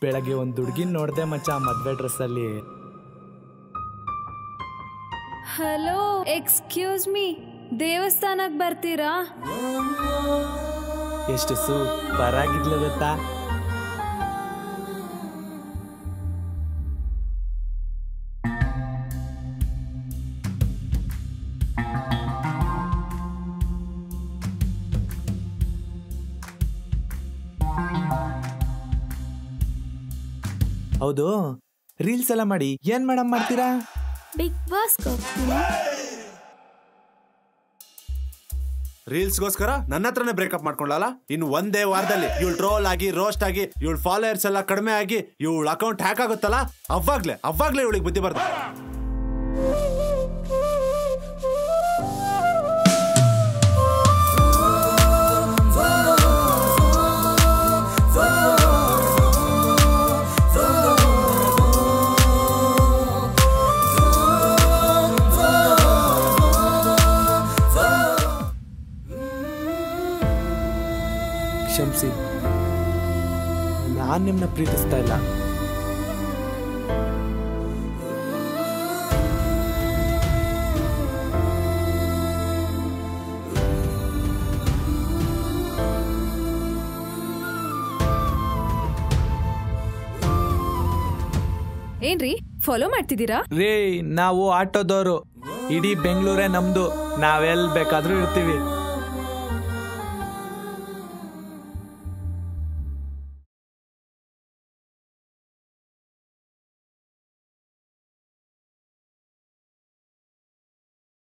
ಬೆಳಗ್ಗೆ ಒಂದು ಹುಡುಗಿನ ನೋಡ್ದೆ ಮಚ್ಚ ಮದ್ವೆ ಡ್ರೆಸ್ಸಲ್ಲಿ ಹಲೋ ಎಕ್ಸ್ಕ್ಯೂಸ್ ಮೀ ದೇವಸ್ಥಾನಕ್ಕೆ ಬರ್ತೀರಾ ಎಷ್ಟು ಸೂಪರ್ ಆಗಿದ್ಲು ಗೊತ್ತಾ ಹೌದು ರೀಲ್ಸ್ ಎಲ್ಲ ಮಾಡಿ ಏನ್ ಮೇಡಮ್ ಮಾಡ್ತೀರಾ ಬಿಗ್ ಬಾಸ್ ಹೋಗ್ತೀನಿ ರೀಲ್ಸ್ಗೋಸ್ಕರ ನನ್ನ ಹತ್ರನೇ ಬ್ರೇಕಪ್ ಮಾಡ್ಕೊಂಡಲ್ಲ ಇನ್ನು ಒಂದೇ ವಾರದಲ್ಲಿ ಇವಳು ಟ್ರೋಲ್ ಆಗಿ ರೋಸ್ಟ್ ಆಗಿ ಇವಳು ಫಾಲೋಯರ್ಸ್ ಎಲ್ಲ ಕಡಿಮೆ ಆಗಿ ಇವಳ ಅಕೌಂಟ್ ಹ್ಯಾಕ್ ಆಗುತ್ತಲ್ಲ ಅವಾಗ್ಲೇ ಅವಾಗ್ಲೇ ಇವಳಿಗೆ ಬುದ್ಧಿ ಬರ್ದ ಕ್ಷಮಿಸಿ ನಾನ್ ನಿಮ್ನ ಪ್ರೀತಿಸ್ತಾ ಇಲ್ಲ ಏನ್ರಿ ಫಾಲೋ ಮಾಡ್ತಿದ್ದೀರಾ ರೇ ನಾವು ಆಟೋದವರು ಇಡೀ ಬೆಂಗಳೂರೇ ನಮ್ದು ನಾವೆಲ್ ಬೇಕಾದ್ರೂ ಇರ್ತೀವಿ